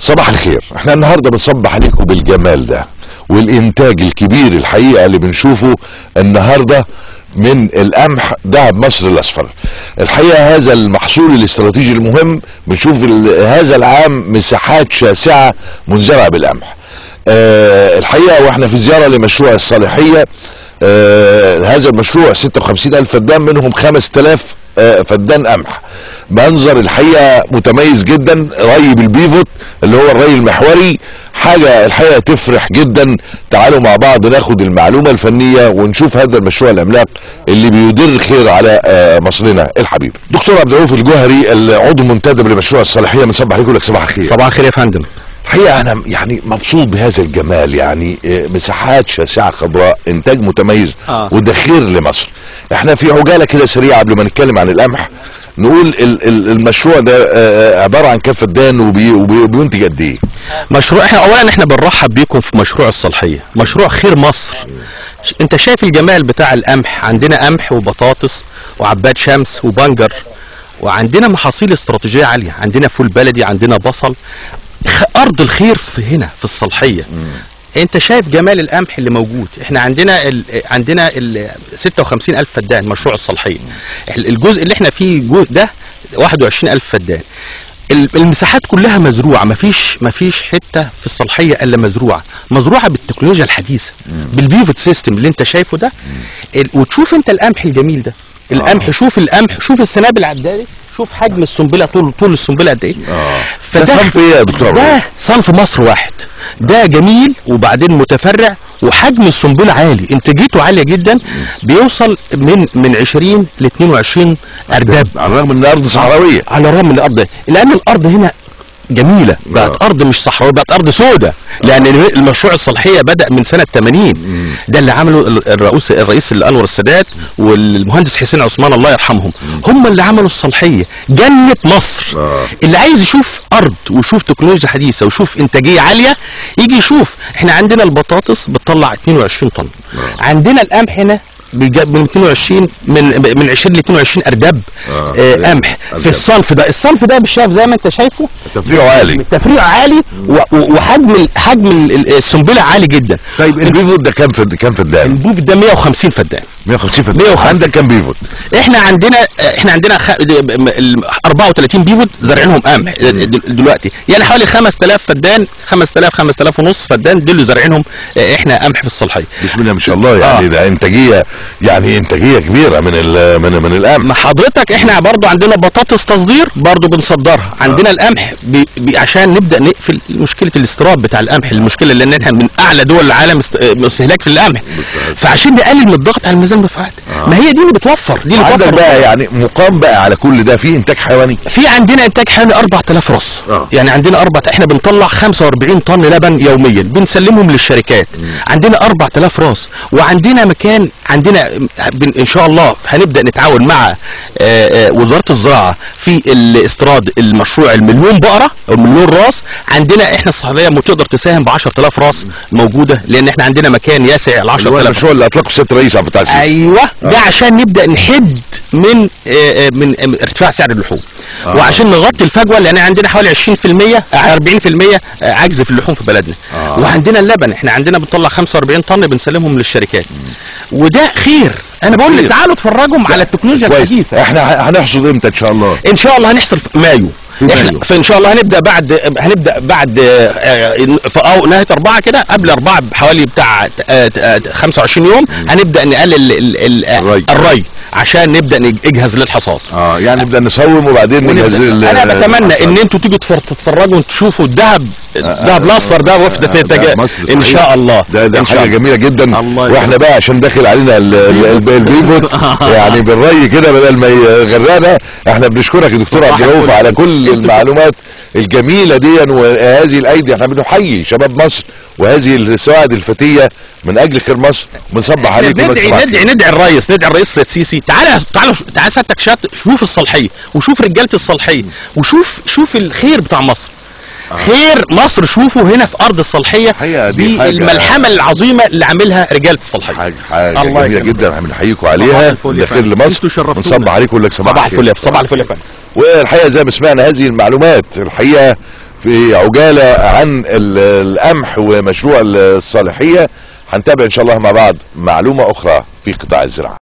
صباح الخير احنا النهارده بنصبح عليكم بالجمال ده والانتاج الكبير الحقيقه اللي بنشوفه النهارده من القمح دهب مصر الاصفر الحقيقه هذا المحصول الاستراتيجي المهم بنشوف ال- هذا العام مساحات شاسعه منزرعه بالقمح آه الحقيقه واحنا في زياره لمشروع الصالحيه آه هذا المشروع 56 ألف فدان منهم 5000 آه فدان قمح منظر الحقيقة متميز جدا ري بالبيفوت اللي هو الري المحوري حاجة الحقيقة تفرح جدا تعالوا مع بعض ناخد المعلومة الفنية ونشوف هذا المشروع العملاق اللي بيدر خير على آه مصرنا الحبيب دكتور عبد الرؤوف الجوهري العضو المنتدب لمشروع الصالحية بنصبح عليكم لك صباح الخير صباح الخير يا فندم الحقيقه انا يعني مبسوط بهذا الجمال يعني آه، مساحات شاسعه خضراء انتاج متميز آه. وده خير لمصر احنا في عجاله كده سريعه قبل ما نتكلم عن القمح نقول ال- ال- المشروع ده آه، آه، عباره عن كام فدان وبي- وبي- وبينتج قد ايه مشروع احنا اولا احنا بنرحب بيكم في مشروع الصالحيه مشروع خير مصر ش- انت شايف الجمال بتاع القمح عندنا قمح وبطاطس وعباد شمس وبنجر وعندنا محاصيل استراتيجيه عاليه عندنا فول بلدي عندنا بصل خ- ارض الخير في هنا في الصالحيه انت شايف جمال القمح اللي موجود احنا عندنا ال عندنا ال 56 الف فدان مشروع الصالحيه ال- الجزء اللي احنا فيه جو ده 21 الف فدان ال- المساحات كلها مزروعه مفيش مفيش حته في الصالحيه الا مزروعه مزروعه بالتكنولوجيا الحديثه بالبيفوت سيستم اللي انت شايفه ده ال- وتشوف انت القمح الجميل ده القمح شوف القمح شوف السنابل عدادي شوف حجم السنبله طول طول السنبله قد ايه ده صنف ايه يا دكتور ده عبد صنف مصر واحد ده جميل وبعدين متفرع وحجم السنبله عالي انتاجيته عاليه جدا بيوصل من من 20 ل 22 ارداب على الرغم ان الارض صحراويه على الرغم من الارض لان الارض هنا جميله بقت ارض مش صحراويه بقت ارض سوداء لان المشروع الصالحيه بدا من سنه 80 ده اللي عمله ال- الرئيس الرئيس انور السادات والمهندس حسين عثمان الله يرحمهم هم اللي عملوا الصالحيه جنه مصر آه. اللي عايز يشوف ارض ويشوف تكنولوجيا حديثه ويشوف انتاجيه عاليه يجي يشوف احنا عندنا البطاطس بتطلع 22 طن عندنا القمح هنا بيجا- من 22 من من 20 ل 22 ارداب آه. آه قمح أرداب. في الصنف ده الصنف ده مش شايف زي ما انت شايفه تفريعه عالي تفريع عالي و- و- وحجم ال- حجم ال- ال- السنبله عالي جدا طيب البيفوت ده كام فد كام فدان البوف ده 150 فدان 150 فدان 150. عندك كام بيفوت احنا عندنا احنا عندنا خ... د- م- ال- 34 بيفوت زارعينهم قمح د- دلوقتي يعني حوالي 5000 فدان 5000 5000 ونص فدان دول اللي زارعينهم اه، احنا قمح في الصالحيه بسم الله ما شاء الله يعني آه. ده انتاجيه يعني انتاجيه كبيره من ال من من القمح ما حضرتك احنا برضو عندنا بطاطس تصدير برضو بنصدرها عندنا القمح بي بي عشان نبدا نقفل مشكله الاستيراد بتاع القمح المشكله لان احنا من اعلى دول العالم است- اه، استهلاك في القمح فعشان نقلل من الضغط على الميزان المدفوعات ما هي دي اللي بتوفر دي اللي عندك بتوفر بقى يعني مقام بقى على كل ده في انتاج حيواني في عندنا انتاج حوالي 4000 راس آه. يعني عندنا اربع احنا بنطلع 45 طن لبن يوميا بنسلمهم للشركات عندنا 4000 راس وعندنا مكان عندنا بن ان شاء الله هنبدا نتعاون مع آه، آه، وزاره الزراعه في الاستيراد المشروع المليون بقره او المليون راس عندنا احنا الصحراويه تقدر تساهم ب 10000 راس موجوده لان احنا عندنا مكان ياسع ل اللي هو 10000 المشروع اللي اطلقه السيد الرئيس عبد الفتاح السيسي ايوه ده عشان نبدا نحد من آه، آه، من آه، ارتفاع سعر اللحوم آه. وعشان نغطي الفجوه لان عندنا حوالي 20% آه، 40% عجز في اللحوم في بلدنا آه. وعندنا اللبن احنا عندنا بنطلع 45 طن بنسلمهم للشركات وده خير انا بقول خير. لك تعالوا اتفرجوا على التكنولوجيا كويس الحديثه احنا ه- هنحصد امتى ان شاء الله ان شاء الله هنحصل في مايو في مايو. احنا فان شاء الله هنبدا بعد هنبدا بعد آه، آه، في أو نهايه اربعه كده قبل اربعه بحوالي بتاع آه، آه، 25 يوم هنبدا نقلل ال- ال- الري. الري عشان نبدا نجهز للحصاد اه يعني نبدا نصوم وبعدين نجهز ال- انا بتمنى الحصاد. ان انتوا تيجوا تفر- تتفرجوا وتشوفوا الذهب الذهب الاصفر ده وفده آه، تتج... ده مصر ان صحيح. شاء الله ده ده إن شاء حاجه الله. جميله جدا الله واحنا يسلمك. بقى عشان داخل علينا ال- ال- ال- البيفوت يعني بالري كده بدل ما يغرقنا احنا بنشكرك يا دكتور صباح عبد الرؤوف الفل. على كل انتوا المعلومات الجميله دي وهذه الايدي احنا بنحيي شباب مصر وهذه السواعد الفتيه من اجل خير مصر بنصبح عليكم ندعي ونصبح ندعي ندعي الرئيس ندعي الرئيس السيسي تعالى تعالى تعالى سيادتك شات شوف الصالحيه وشوف رجاله الصالحيه وشوف شوف الخير بتاع مصر خير مصر شوفوا هنا في ارض الصالحيه الحقيقة دي دي حاجة- الملحمه العظيمه اللي عاملها رجاله الصالحيه حاجه حاجه الله جميله يكرمك. جدا احنا بنحييكم صباح عليها الفل يا ده خير فندم. لمصر انتوا شرفتونا. ونصبح عليكم لك صباح صباح الخير. الفل يا صباح الفل يا فندم والحقيقه زي ما سمعنا هذه المعلومات الحقيقه في عجاله عن ال- القمح ومشروع الصالحيه هنتابع ان شاء الله مع بعض معلومه اخرى في قطاع الزراعه